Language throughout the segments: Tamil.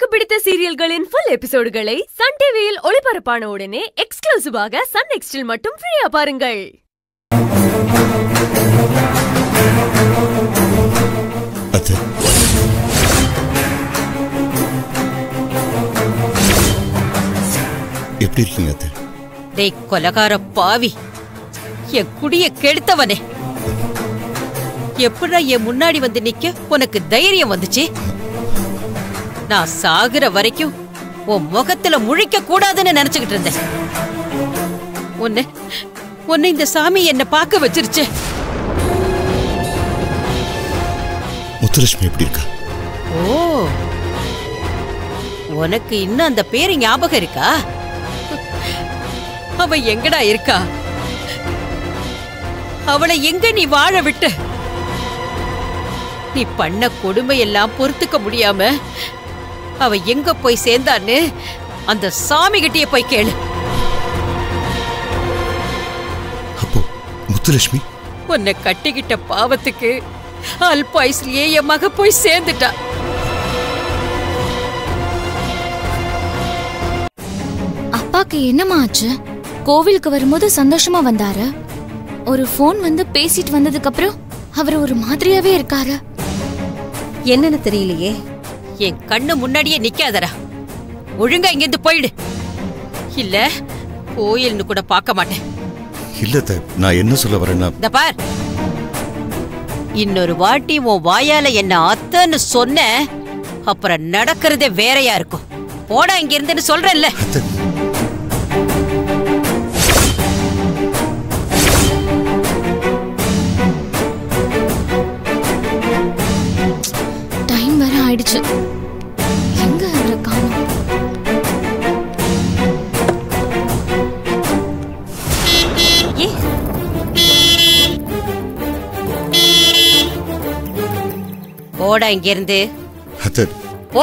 பிடித்த சீரியல்களின் ஃபுல் எபிசோடுகளை சன் டிவியில் ஒளிபரப்பான உடனே எக்ஸ்க்ளூசிவாக சன் நெக்ஸ்டில் மட்டும் ஃப்ரீயா பாருங்கள் அத்தை எப்படி இருக்கீங்க அத்தை டேய் கொலகார பாவி என் குடிய கெடுத்தவனே எப்படா என் முன்னாடி வந்து நிக்க உனக்கு தைரியம் வந்துச்சு நான் சாகுற வரைக்கும் உன் முகத்துல முழிக்க கூடாதுன்னு நினைச்சுக்கிட்டு இருந்தேன் உன்னை உன்னை இந்த சாமி என்ன பார்க்க வச்சிருச்சு முத்துலட்சுமி எப்படி இருக்கா ஓ உனக்கு இன்னும் அந்த பேரு ஞாபகம் இருக்கா அவ எங்கடா இருக்கா அவளை எங்க நீ வாழ விட்ட நீ பண்ண கொடுமையெல்லாம் பொறுத்துக்க முடியாம அவ எங்க போய் சேர்ந்தான்னு அந்த சாமி கிட்டயே போய் கேளு அப்போ முத்துலட்சுமி உன்னை கட்டிக்கிட்ட பாவத்துக்கு அல்பாயுஸ்லயே என் மக போய் சேர்ந்துட்டா அப்பாக்கு என்னம்மா ஆச்சு கோவிலுக்கு வரும்போது சந்தோஷமா வந்தாரு ஒரு ஃபோன் வந்து பேசிட்டு வந்ததுக்கு அப்புறம் அவர் ஒரு மாதிரியாவே இருக்காரு என்னன்னு தெரியலையே என் கண்ணு முன்னாடியே நிக்காதடா ஒழுங்கா இங்கிருந்து போயிடு இல்ல கோயில்னு கூட பார்க்க மாட்டேன் இல்ல அத்தை நான் என்ன சொல்ல வரேன்னா இந்த பார் இன்னொரு வாட்டி உன் வாயால என்ன அத்தன்னு சொன்ன அப்புறம் நடக்கிறதே வேறையா இருக்கும் போடா இங்க இருந்துன்னு சொல்றேன்ல அத்தை டைம் வேற ஆயிடுச்சு எங்க அவரை காணோம் ஏ போடா இங்க இருந்து அத்தை போ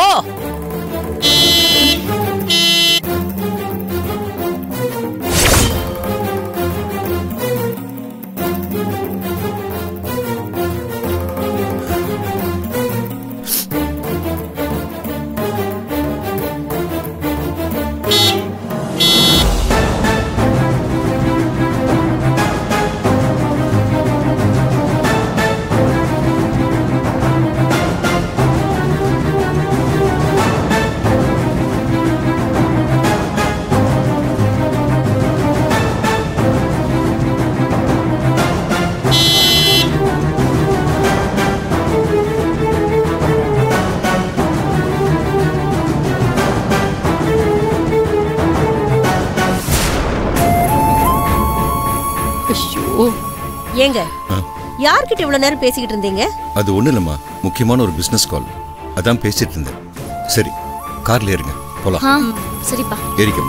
ஐயோ ஏங்க ஆ, யார்கிட்ட இவ்வளவு நேரம் பேசிக்கிட்டு இருந்தீங்க அது ஒண்ணு இல்லம்மா முக்கியமான ஒரு பிசினஸ் கால் அதான் பேசிட்டு இருந்தேன் சரி கார்ல ஏறுங்க போலாம் ஆ சரிப்பா ஏறிக்கம்மா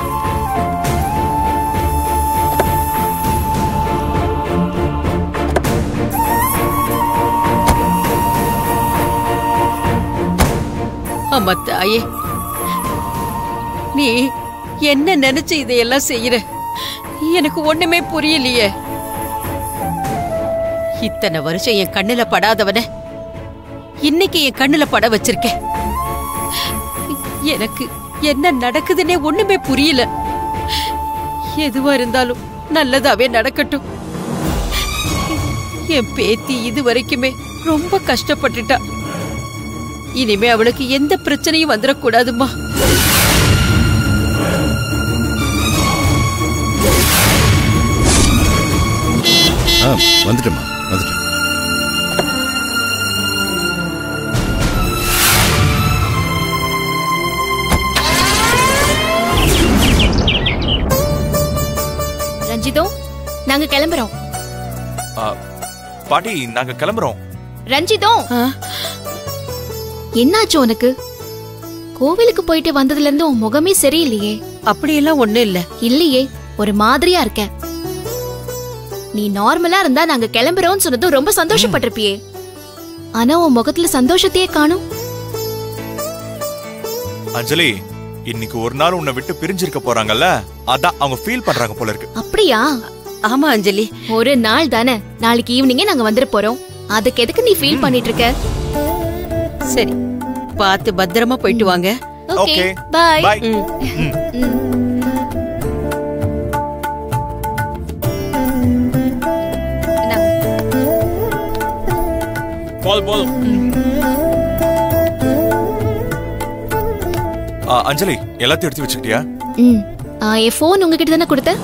ஆமா தாயே நீ என்ன நினைச்சு இதையெல்லாம் செய்யற எனக்கு ஒண்ணுமே புரியலையே இத்தனை வருஷம் என் கண்ணுல படாதவன இன்னைக்கு என் கண்ணுல பட வச்சிருக்கேன் எனக்கு என்ன நடக்குதுன்னே ஒண்ணுமே புரியல எதுவா இருந்தாலும் நல்லதாவே நடக்கட்டும் என் பேத்தி இது வரைக்குமே ரொம்ப கஷ்டப்பட்டுட்டா இனிமே அவளுக்கு எந்த பிரச்சனையும் வந்துடக்கூடாதும்மா ஆ வந்துட்டேம்மா வந்துட்டேன் ரஞ்சிதோ நாங்க கிளம்புறோம் ஆ, பாட்டி நாங்க கிளம்புறோம் ரஞ்சிதோ ஆ? என்னாச்சு உனக்கு கோவிலுக்கு போயிட்டு வந்ததுல இருந்து உன் முகமே சரியில்லையே அப்படியெல்லாம் ஒண்ணும் இல்ல இல்லையே ஒரு மாதிரியா இருக்க நீ நார்மலா இருந்தா நாங்க கிளம்புறோம்னு சொன்னதும் ரொம்ப சந்தோஷப்பட்டிருப்பியே ஆனா உன் முகத்துல சந்தோஷத்தையே காணும் அஞ்சலி இன்னைக்கு ஒரு நாள் உன்னை விட்டு பிரிஞ்சிருக்க போறாங்கல்ல அதான் அவங்க ஃபீல் பண்றாங்க போல இருக்கு அப்படியா ஆமா அஞ்சலி ஒரு நாள் தானே நாளைக்கு ஈவினிங்கே நாங்க வந்துட போறோம் அதுக்கு எதுக்கு நீ ஃபீல் பண்ணிட்டு இருக்க சரி பார்த்து பத்திரமா போயிட்டு வாங்க ஓகே Okay. பை பாய் போதும் போதும் ஆ, அஞ்சலி எல்லாத்தையும் எடுத்து வச்சுக்கிட்டியா ம் ஆ, என் ஃபோன் உங்ககிட்ட தானே கொடுத்தேன்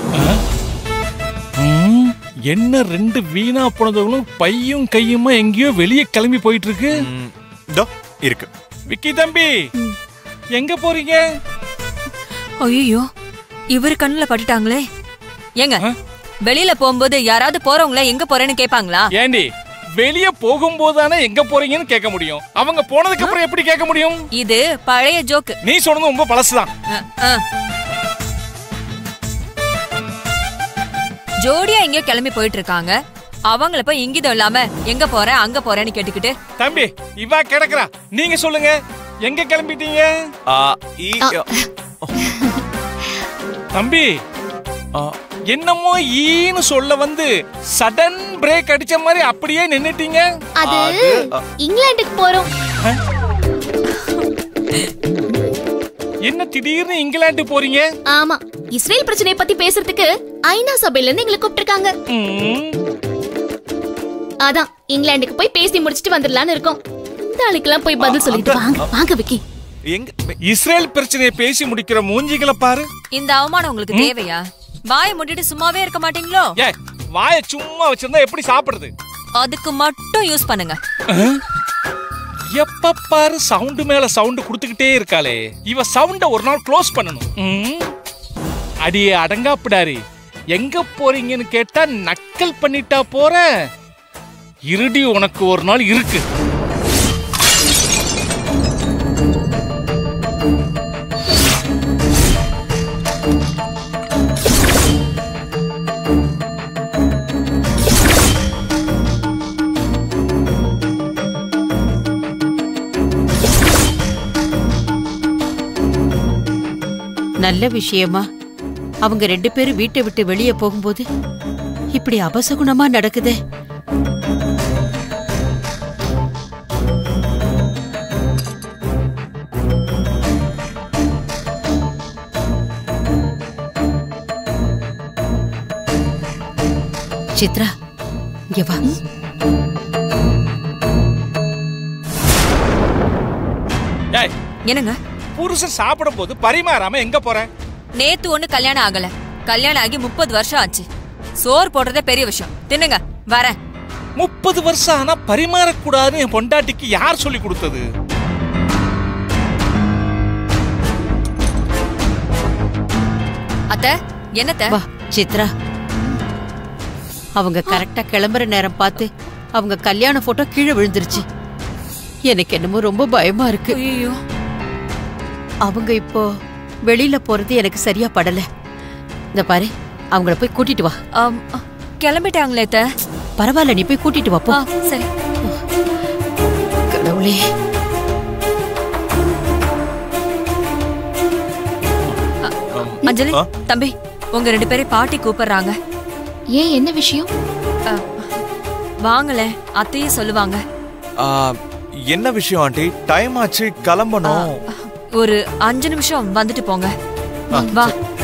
ம், என்ன ரெண்டு வீணா போனதுகளும் பையும் கையுமா எங்கேயோ வெளியே கிளம்பி போயிட்டு இருக்கு ம், இதோ இருக்கு விக்கி தம்பி எங்க போறீங்க ஐயோ இவர் கண்ணுல பட்டுட்டாங்களே ஏங்க ஆ? வெளியில போகும்போது யாராவது போறவங்கள எங்க போறேன்னு கேப்பாங்களா ஏண்டி வெளியே போகும்போது தானே எங்க போறீங்கன்னு கேட்க முடியும் அவங்க போனதுக்கு அப்புறம் எப்படி கேட்க முடியும் இது பழைய ஜோக்கு நீ சொன்னது ரொம்ப பழசுதான் அஹ், அஹ். ஜோடியா எங்கேயோ கிளம்பி போயிட்டு இருக்காங்க அவங்கள போய் இங்கிதம் இல்லாம எங்க போறேன் அங்க போறேன்னு கேட்டுக்கிட்டு தம்பி இவா கிடக்குறா நீங்க சொல்லுங்க எங்க கிளம்பிட்டீங்க ஆ, ஈ- தம்பி ஆ, என்னமோ ஈன்னு சொல்ல வந்து சடன் பிரேக் அடிச்ச மாதிரி அப்படியே நின்னுட்டீங்க அது அது, இங்கிலாந்துக்கு போறோம் என்ன திடீர்னு இங்கிலாந்து போறீங்க ஆமா இஸ்ரேல் பிரச்சனையை பத்தி பேசுறதுக்கு ஐநா சபையில இருந்து எங்களை கூப்பிட்டிருக்காங்க ம், அதான் இங்கிலாந்துக்கு போய் பேசி முடிச்சிட்டு வந்துடலாம்னு இருக்கோம் இந்த ஆளுக்கெல்லாம் போய் பதில் சொல்லிட்டு வாங்க வாங்க விக்கி எங்க இஸ்ரேல் பிரச்சனையை பேசி முடிக்கிற மூஞ்சிகளை பாரு இந்த அவமானம் உங்களுக்கு தேவையா வாயை மூடிட்டு சும்மாவே இருக்க மாட்டீங்களோ ஏ வாய சும்மா வச்சிருந்தா எப்படி சாப்பிடுறது அதுக்கு மட்டும் யூஸ் பண்ணுங்க எப்ப பாரு சவுண்ட் மேல சவுண்ட் கொடுத்துக்கிட்டே இருக்காளே இவ சவுண்ட ஒரு நாள் க்ளோஸ் பண்ணணும் ம். அடியே அடங்காப்பிடாரி எங்க போறீங்கன்னு கேட்டா நக்கல் பண்ணிட்டா போற இருடி உனக்கு ஒரு நாள் இருக்கு நல்ல விஷயமா அவங்க ரெண்டு பேரும் வீட்டை விட்டு வெளியே போகும்போது இப்படி அபசகுணமா நடக்குதே சித்ரா இங்க வா ஏய் என்னங்க புருஷன் சாப்பிடும் போது பரிமாறாம எங்க போற நேத்து ஒண்ணு கல்யாணம் ஆகல கல்யாணம் ஆகி முப்பது வருஷம் ஆச்சு சோறு போடுறதே பெரிய விஷயம் தின்னுங்க வரேன் முப்பது வருஷம் ஆனா பரிமாறக்கூடாதுன்னு என் பொண்டாட்டிக்கு யார் சொல்லி கொடுத்தது அத்த என்னத்த வா சித்ரா அவங்க கரெக்டா கிளம்புற நேரம் பார்த்து அவங்க கல்யாண போட்டோ கீழே விழுந்துருச்சு எனக்கு என்னமோ ரொம்ப பயமா இருக்கு ஐயோ அவங்க இப்போ வெளியில போறது எனக்கு சரியா படல இந்த பாரு அவங்கள போய் கூட்டிட்டு வா கிளம்பிட்டாங்களே அத்த பரவாயில்ல நீ போய் கூட்டிட்டு வா போ ஆ, சரி கடவுளே அஞ்சலி ஆ? தம்பி உங்க ரெண்டு பேரையும் பாட்டி கூப்பிடுறாங்க ஏன் என்ன விஷயம் ஆ, வாங்களே அத்தையும் சொல்லுவாங்க ஆ, என்ன விஷயம் ஆண்டி டைம் ஆச்சு கிளம்பணும் ஒரு அஞ்சு நிமிஷம் வந்துட்டு போங்க வா